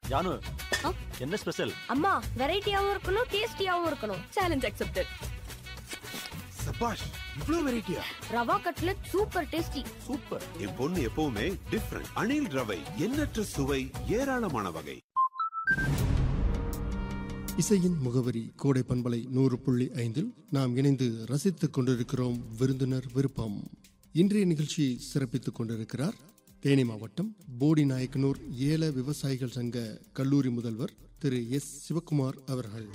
ஜானு ஆ? என்ன ஸ்பெஷல் அம்மா வெரைட்டியாவும் இருக்கணும் டேஸ்டியாவும் இருக்கணும் சேலஞ்ச் அக்செப்டட் சபாஷ் இவ்ளோ வெரைட்டியா rava cutlet super tasty super என் பொண்ணு எப்பவுமே டிஃப்ரெண்ட் அணில் ரவை எண்ணற்ற சுவை ஏராளமான வகை இசையின் முகவரி கோடை பண்பலை நூறு புள்ளி ஐந்தில் நாம் இணைந்து ரசித்துக் கொண்டிருக்கிறோம் விருந்தினர் விருப்பம் இன்றைய நிகழ்ச்சியை சிறப்பித்துக் கொண்டிருக்கிறார் தேனி மாவட்டம் போடி நாயக்கனூர் ஏல விவசாயிகள் சங்க கல்லூரி முதல்வர் திரு எஸ் சிவக்குமார் அவர்கள்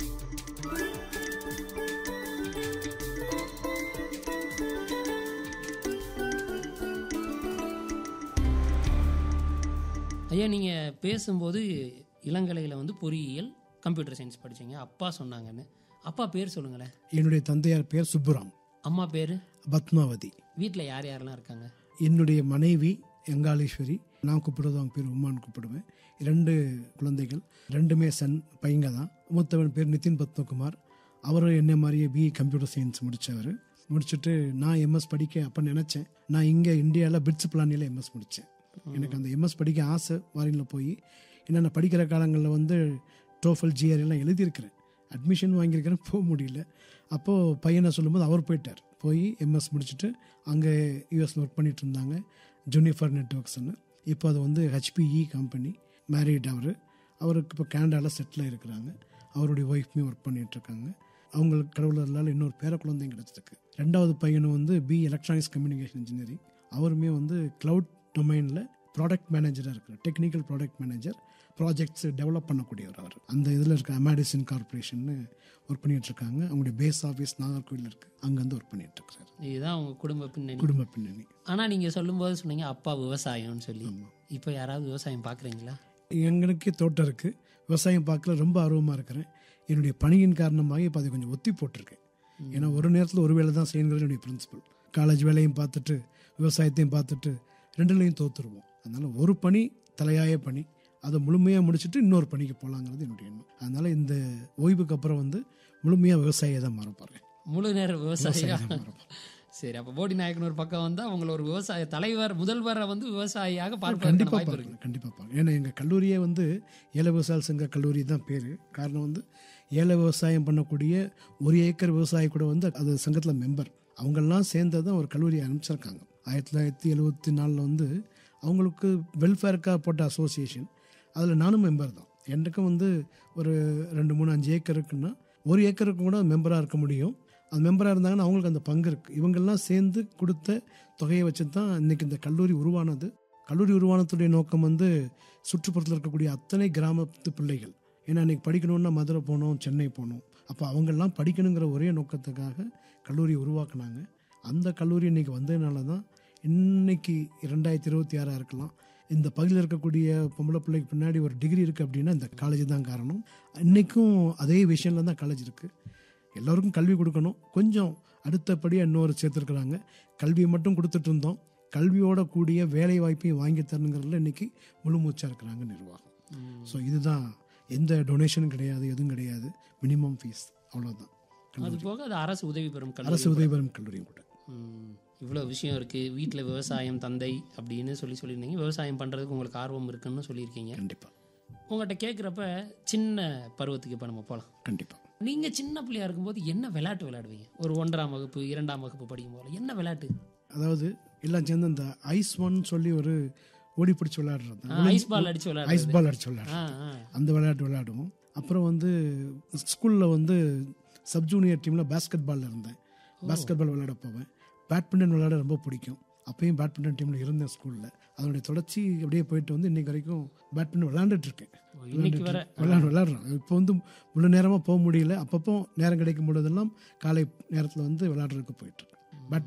ஐயா நீங்கள் பேசும்போது இளங்கலையில் வந்து பொறியியல் கம்ப்யூட்டர் சயின்ஸ் படிச்சீங்க அப்பா சொன்னாங்கன்னு அப்பா பேர் சொல்லுங்களேன் என்னுடைய தந்தையார் பேர் சுப்புராம் அம்மா பேர் பத்மாவதி வீட்டில் யார் யாரெல்லாம் இருக்காங்க என்னுடைய மனைவி எங்காளீஸ்வரி நான் கூப்பிடுறது அவங்க பேர் உமான்னு கூப்பிடுவேன் ரெண்டு குழந்தைகள் ரெண்டுமே சன் பையங்க தான் மூத்தவன் பேர் நிதின் பத்மகுமார் அவரும் என்ன மாதிரியே பிஇ கம்ப்யூட்டர் சயின்ஸ் முடித்தவர் முடிச்சுட்டு நான் எம்எஸ் படிக்க அப்போ நினச்சேன் நான் இங்கே இந்தியாவில் பிட்ஸ் பிளானியில் எம்எஸ் முடித்தேன் எனக்கு அந்த எம்எஸ் படிக்க ஆசை வாரியில் போய் ஏன்னா நான் படிக்கிற காலங்களில் வந்து டோஃபல் ஜிஆர் எல்லாம் எழுதியிருக்கிறேன் அட்மிஷன் வாங்கியிருக்கிறேன் போக முடியல அப்போது பையனை சொல்லும்போது அவர் போயிட்டார் போய் எம்எஸ் முடிச்சுட்டு அங்கே யூஎஸில் ஒர்க் பண்ணிட்டு இருந்தாங்க ஜூனிஃபர் நெட்ஒர்க்ஸ்னு இப்போ அது வந்து ஹெச்பிஇ கம்பெனி மேரிட் அவர் அவருக்கு இப்போ கனடாவில் செட்டில் இருக்கிறாங்க அவருடைய ஒய்ஃப்மே ஒர்க் பண்ணிட்டு இருக்காங்க அவங்களுக்கு கடவுளர்களால் இன்னொரு பேர குழந்தையும் கிடச்சிருக்கு ரெண்டாவது பையனும் வந்து பி எலக்ட்ரானிக்ஸ் கம்யூனிகேஷன் இன்ஜினியரிங் அவருமே வந்து க்ளவுட் டொமைனில் ப்ராடக்ட் மேனேஜராக இருக்கிறார் technical product manager projects develop பண்ணக்கூடியவர் அவர் அந்த இதில் இருக்க அமாடிசன் கார்பரேஷன்னு ஒர்க் பண்ணிட்டு இருக்காங்க அவங்களுடைய பேஸ் ஆஃபீஸ் நாகர்கோவில் இருக்குது அங்கேருந்து ஒர்க் பண்ணிட்டு இருக்கிறாரு இதுதான் உங்கள் குடும்ப பின்னணி குடும்ப பின்னணி ஆனால் நீங்கள் சொல்லும்போது சொன்னீங்க அப்பா விவசாயம்னு சொல்லி இப்போ யாராவது விவசாயம் பார்க்குறீங்களா எங்களுக்கே தோட்டம் இருக்குது விவசாயம் பார்க்கல ரொம்ப ஆர்வமாக இருக்கிறேன் என்னுடைய பணியின் காரணமாக இப்போ அதை கொஞ்சம் ஒத்தி போட்டிருக்கேன் ஏன்னா ஒரு நேரத்தில் ஒரு வேலை தான் செய்யணுங்கிறது என்னுடைய பிரின்சிபல் காலேஜ் வேலையும் பார்த்துட்டு விவசாயத்தையும் பார்த்துட்டு ரெண்டுலையும் தோத்துருவோம் அதனால் ஒரு பணி தலையாய பணி அதை முழுமையாக முடிச்சுட்டு இன்னொரு பணிக்கு போகலாங்கிறது என்னுடைய எண்ணம் அதனால் இந்த ஓய்வுக்கு அப்புறம் வந்து முழுமையாக விவசாயியை தான் மாற போகிறேன் முழு நேர விவசாயியா விவசாயியை தான் மாற போறேன். சரி அப்போ போடி நாயக்கனூர் பக்கம் வந்தால் அவங்கள ஒரு விவசாய தலைவர் முதல்வரை வந்து விவசாயியாக பார்ப்பதற்கான கண்டிப்பாக வாய்ப்பு இருக்கு பார்க்கலாம் கண்டிப்பாக பார்க்கலாம் ஏன்னா எங்கள் கல்லூரியே வந்து ஏல விவசாய சங்க கல்லூரி தான் பேர் காரணம் வந்து ஏல விவசாயம் பண்ணக்கூடிய ஒரு ஏக்கர் விவசாயி கூட வந்து அது சங்கத்தில் மெம்பர் அவங்கெல்லாம் சேர்ந்து தான் ஒரு கல்லூரியை அனுப்பிச்சிருக்காங்க ஆயிரத்தி தொள்ளாயிரத்தி எழுபத்தி நாலில் வந்து அவங்களுக்கு வெல்ஃபேருக்காக போட்ட அசோசியேஷன் அதில் நானும் மெம்பர் தான் எனக்கும் வந்து ஒரு ரெண்டு மூணு அஞ்சு ஏக்கர் இருக்குன்னா ஒரு ஏக்கருக்கு கூட மெம்பராக இருக்க முடியும் அது மெம்பராக இருந்தாங்கன்னா அவங்களுக்கு அந்த பங்கு இருக்குது இவங்கெல்லாம் சேர்ந்து கொடுத்த தொகையை வச்சு தான் இன்றைக்கி இந்த கல்லூரி உருவானது கல்லூரி உருவானத்துடைய நோக்கம் வந்து சுற்றுப்புறத்தில் இருக்கக்கூடிய அத்தனை கிராமத்து பிள்ளைகள் ஏன்னா இன்றைக்கி படிக்கணுன்னா மதுரை போகணும் சென்னை போகணும் அப்போ அவங்கெல்லாம் படிக்கணுங்கிற ஒரே நோக்கத்துக்காக கல்லூரி உருவாக்குனாங்க அந்த கல்லூரி இன்றைக்கி வந்ததுனால தான் இன்னைக்கு ரெண்டாயிரத்தி இருபத்தி ஆறாக இருக்கலாம் இந்த பகுதியில் இருக்கக்கூடிய பொம்பளை பிள்ளைக்கு பின்னாடி ஒரு டிகிரி இருக்குது அப்படின்னா இந்த காலேஜ் தான் காரணம் இன்றைக்கும் அதே விஷயம்ல தான் காலேஜ் இருக்குது எல்லோருக்கும் கல்வி கொடுக்கணும் கொஞ்சம் அடுத்தபடியாக இன்னொரு சேர்த்துருக்குறாங்க கல்வியை மட்டும் கொடுத்துட்டு இருந்தோம் கல்வியோட கூடிய வேலை வாய்ப்பையும் வாங்கி தரணுங்கிறதுல இன்னைக்கு முழு மூச்சாக இருக்கிறாங்க நிர்வாகம் ஸோ இதுதான் எந்த டொனேஷனும் கிடையாது எதுவும் கிடையாது மினிமம் ஃபீஸ் அவ்வளோதான் அது போக அது அரசு உதவி பெறும் கல்லூரி அரசு உதவி பெறும் கல்லூரியும் கூட ம், இவ்வளோ விஷயம் இருக்குது வீட்டில் விவசாயம் தந்தை அப்படின்னு சொல்லி சொல்லியிருந்தீங்க விவசாயம் பண்ணுறதுக்கு உங்களுக்கு ஆர்வம் இருக்குன்னு சொல்லியிருக்கீங்க கண்டிப்பாக உங்கள்கிட்ட கேட்குறப்ப சின்ன பருவத்துக்கு இப்போ நம்ம போகலாம் கண்டிப்பாக நீங்கள் சின்ன பிள்ளையா இருக்கும்போது என்ன விளையாட்டு விளையாடுவீங்க ஒரு ஒன்றாம் வகுப்பு இரண்டாம் வகுப்பு படிக்கும் போது என்ன விளையாட்டு அதாவது எல்லாம் சேர்ந்து அந்த ஐஸ் ஒன் சொல்லி ஒரு ஓடி பிடிச்சி விளையாடுறது ஐஸ் பால் அடிச்சு ஐஸ் விளையாடுறது பால் அடிச்சு விளையாடுறது ஆ ஆ அந்த விளையாட்டு விளையாடுவோம் அப்புறம் வந்து ஸ்கூலில் வந்து சப் ஜூனியர் டீமில் பேஸ்கெட் பாலில் இருந்தேன் பேஸ்கெட் பால் விளையாட போவேன் பேட்மிண்டன் விளையாட ரொம்ப பிடிக்கும் அப்பயும் பேட்மிண்டன் டீமில் இருந்தேன் ஸ்கூலில் அதனுடைய தொடர்ச்சி அப்படியே போயிட்டு வந்து இன்னைக்கு வரைக்கும் பேட்மிண்டன் விளையாண்டுட்டு இருக்கேன் இன்னைக்கு வர விளையாடு விளையாடுறோம் இப்போ வந்து முழு நேரமாக போக முடியல அப்பப்போ நேரம் கிடைக்கும் பொழுதெல்லாம் காலை நேரத்தில் வந்து விளையாடுறதுக்கு போயிட்டு இருக்கேன்.